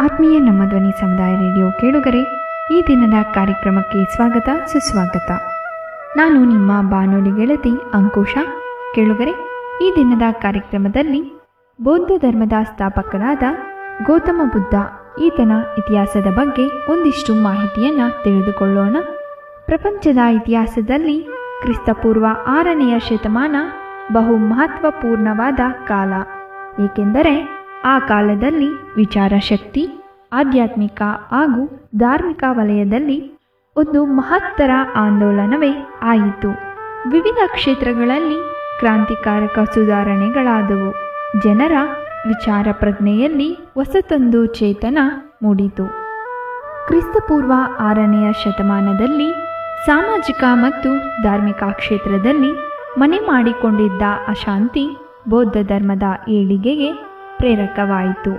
ಆತ್ಮೀಯ ನಮ್ಮ ಧ್ವನಿ ಸಮುದಾಯ ರೇಡಿಯೋ ಕೇಳುಗರೆ ಈ ದಿನದ ಕಾರ್ಯಕ್ರಮಕ್ಕೆ ಸ್ವಾಗತ ಸುಸ್ವಾಗತ ನಾನು ನಿಮ್ಮ ಬಾನುಲಿ ಗೆಳತಿ ಅಂಕುಶ ಕೇಳುಗರೆ ಈ ದಿನದ ಕಾರ್ಯಕ್ರಮದಲ್ಲಿ ಬೌದ್ಧ ಧರ್ಮದ ಸ್ಥಾಪಕರಾದ ಗೌತಮ ಬುದ್ಧ ಈತನ ಇತಿಹಾಸದ ಬಗ್ಗೆ ಒಂದಿಷ್ಟು ಮಾಹಿತಿಯನ್ನು ತಿಳಿದುಕೊಳ್ಳೋಣ ಪ್ರಪಂಚದ ಇತಿಹಾಸದಲ್ಲಿ ಕ್ರಿಸ್ತಪೂರ್ವ ಆರನೆಯ ಶತಮಾನ ಬಹು ಮಹತ್ವಪೂರ್ಣವಾದ ಕಾಲ ಏಕೆಂದರೆ ಆ ಕಾಲದಲ್ಲಿ ವಿಚಾರ ಶಕ್ತಿ ಆಧ್ಯಾತ್ಮಿಕ ಹಾಗೂ ಧಾರ್ಮಿಕ ವಲಯದಲ್ಲಿ ಒಂದು ಮಹತ್ತರ ಆಂದೋಲನವೇ ಆಯಿತು ವಿವಿಧ ಕ್ಷೇತ್ರಗಳಲ್ಲಿ ಕ್ರಾಂತಿಕಾರಕ ಸುಧಾರಣೆಗಳಾದವು ಜನರ ವಿಚಾರ ಪ್ರಜ್ಞೆಯಲ್ಲಿ ಹೊಸತೊಂದು ಚೇತನ ಮೂಡಿತು ಕ್ರಿಸ್ತಪೂರ್ವ ಆರನೆಯ ಶತಮಾನದಲ್ಲಿ ಸಾಮಾಜಿಕ ಮತ್ತು ಧಾರ್ಮಿಕ ಕ್ಷೇತ್ರದಲ್ಲಿ ಮನೆ ಮಾಡಿಕೊಂಡಿದ್ದ ಅಶಾಂತಿ ಬೌದ್ಧ ಧರ್ಮದ ಏಳಿಗೆಗೆ ಪ್ರೇರಕವಾಯಿತು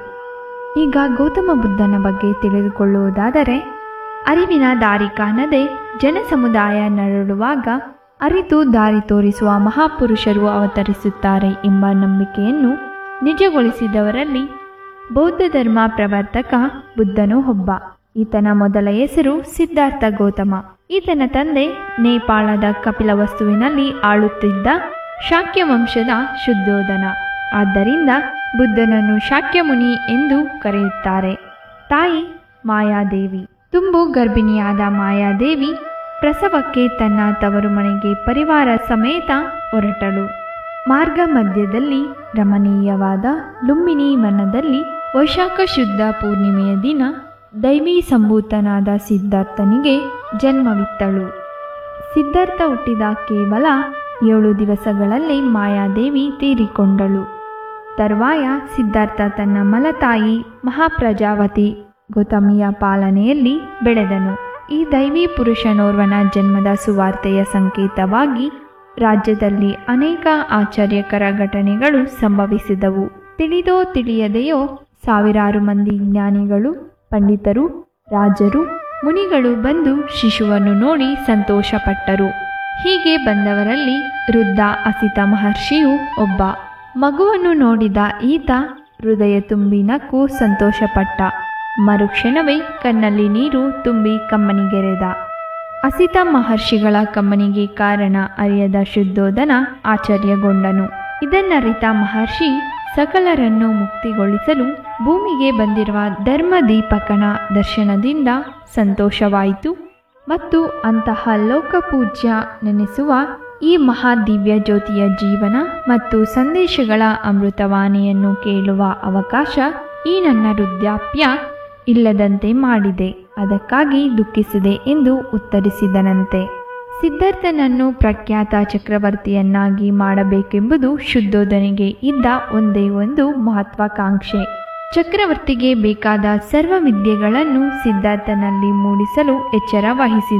ಈಗ ಗೌತಮ ಬುದ್ಧನ ಬಗ್ಗೆ ತಿಳಿದುಕೊಳ್ಳುವುದಾದರೆ ಅರಿವಿನ ದಾರಿ ಕಾಣದೆ ಜನಸಮುದಾಯ ನರಳುವಾಗ ಅರಿತು ದಾರಿ ತೋರಿಸುವ ಮಹಾಪುರುಷರು ಅವತರಿಸುತ್ತಾರೆ ಎಂಬ ನಂಬಿಕೆಯನ್ನು ನಿಜಗೊಳಿಸಿದವರಲ್ಲಿ ಬೌದ್ಧ ಧರ್ಮ ಪ್ರವರ್ತಕ ಬುದ್ಧನು ಒಬ್ಬ ಈತನ ಮೊದಲ ಹೆಸರು ಸಿದ್ಧಾರ್ಥ ಗೌತಮ ಈತನ ತಂದೆ ನೇಪಾಳದ ಕಪಿಲವಸ್ತುವಿನಲ್ಲಿ ಆಳುತ್ತಿದ್ದ ಶಾಕ್ಯ ವಂಶದ ಶುದ್ಧೋಧನ ಆದ್ದರಿಂದ ಬುದ್ಧನನ್ನು ಶಾಕ್ಯಮುನಿ ಎಂದು ಕರೆಯುತ್ತಾರೆ ತಾಯಿ ಮಾಯಾದೇವಿ ತುಂಬು ಗರ್ಭಿಣಿಯಾದ ಮಾಯಾದೇವಿ ಪ್ರಸವಕ್ಕೆ ತನ್ನ ತವರು ಮನೆಗೆ ಪರಿವಾರ ಸಮೇತ ಹೊರಟಳು ಮಾರ್ಗ ಮಧ್ಯದಲ್ಲಿ ರಮಣೀಯವಾದ ಲುಂಬಿನಿ ವನದಲ್ಲಿ ವೈಶಾಖ ಶುದ್ಧ ಪೂರ್ಣಿಮೆಯ ದಿನ ದೈವಿ ಸಂಭೂತನಾದ ಸಿದ್ಧಾರ್ಥನಿಗೆ ಜನ್ಮವಿತ್ತಳು ಸಿದ್ಧಾರ್ಥ ಹುಟ್ಟಿದ ಕೇವಲ ಏಳು ದಿವಸಗಳಲ್ಲಿ ಮಾಯಾದೇವಿ ತೀರಿಕೊಂಡಳು ತರುವಾಯ ಸಿದ್ಧಾರ್ಥ ತನ್ನ ಮಲತಾಯಿ ಮಹಾಪ್ರಜಾವತಿ ಗೌತಮಿಯ ಪಾಲನೆಯಲ್ಲಿ ಬೆಳೆದನು ಈ ದೈವಿ ಪುರುಷನೋರ್ವನ ಜನ್ಮದ ಸುವಾರ್ತೆಯ ಸಂಕೇತವಾಗಿ ರಾಜ್ಯದಲ್ಲಿ ಅನೇಕ ಆಶ್ಚರ್ಯಕರ ಘಟನೆಗಳು ಸಂಭವಿಸಿದವು ತಿಳಿದೋ ತಿಳಿಯದೆಯೋ ಸಾವಿರಾರು ಮಂದಿ ಜ್ಞಾನಿಗಳು ಪಂಡಿತರು ರಾಜರು ಮುನಿಗಳು ಬಂದು ಶಿಶುವನ್ನು ನೋಡಿ ಸಂತೋಷಪಟ್ಟರು ಹೀಗೆ ಬಂದವರಲ್ಲಿ ವೃದ್ಧ ಅಸಿತ ಮಹರ್ಷಿಯು ಒಬ್ಬ ಮಗುವನ್ನು ನೋಡಿದ ಈತ ಹೃದಯ ತುಂಬಿ ನಕ್ಕು ಸಂತೋಷಪಟ್ಟ ಮರುಕ್ಷಣವೇ ಕಣ್ಣಲ್ಲಿ ನೀರು ತುಂಬಿ ಕಮ್ಮನಿಗೆರೆದ ಅಸಿತ ಮಹರ್ಷಿಗಳ ಕಮ್ಮನಿಗೆ ಕಾರಣ ಅರಿಯದ ಶುದ್ಧೋಧನ ಆಶ್ಚರ್ಯಗೊಂಡನು ಇದನ್ನರಿತ ಮಹರ್ಷಿ ಸಕಲರನ್ನು ಮುಕ್ತಿಗೊಳಿಸಲು ಭೂಮಿಗೆ ಬಂದಿರುವ ಧರ್ಮದೀಪಕನ ದರ್ಶನದಿಂದ ಸಂತೋಷವಾಯಿತು ಮತ್ತು ಅಂತಹ ಲೋಕಪೂಜ್ಯ ನೆನೆಸುವ ಈ ಮಹಾದಿವ್ಯ ಜ್ಯೋತಿಯ ಜೀವನ ಮತ್ತು ಸಂದೇಶಗಳ ಅಮೃತವಾಣಿಯನ್ನು ಕೇಳುವ ಅವಕಾಶ ಈ ನನ್ನ ವೃದ್ಧಾಪ್ಯ ಇಲ್ಲದಂತೆ ಮಾಡಿದೆ ಅದಕ್ಕಾಗಿ ದುಃಖಿಸಿದೆ ಎಂದು ಉತ್ತರಿಸಿದನಂತೆ ಸಿದ್ಧಾರ್ಥನನ್ನು ಪ್ರಖ್ಯಾತ ಚಕ್ರವರ್ತಿಯನ್ನಾಗಿ ಮಾಡಬೇಕೆಂಬುದು ಶುದ್ಧೋಧನೆಗೆ ಇದ್ದ ಒಂದೇ ಒಂದು ಮಹತ್ವಾಕಾಂಕ್ಷೆ ಚಕ್ರವರ್ತಿಗೆ ಬೇಕಾದ ಸರ್ವ ವಿದ್ಯೆಗಳನ್ನು ಸಿದ್ಧಾರ್ಥನಲ್ಲಿ ಮೂಡಿಸಲು ಎಚ್ಚರ ವಹಿಸಿದ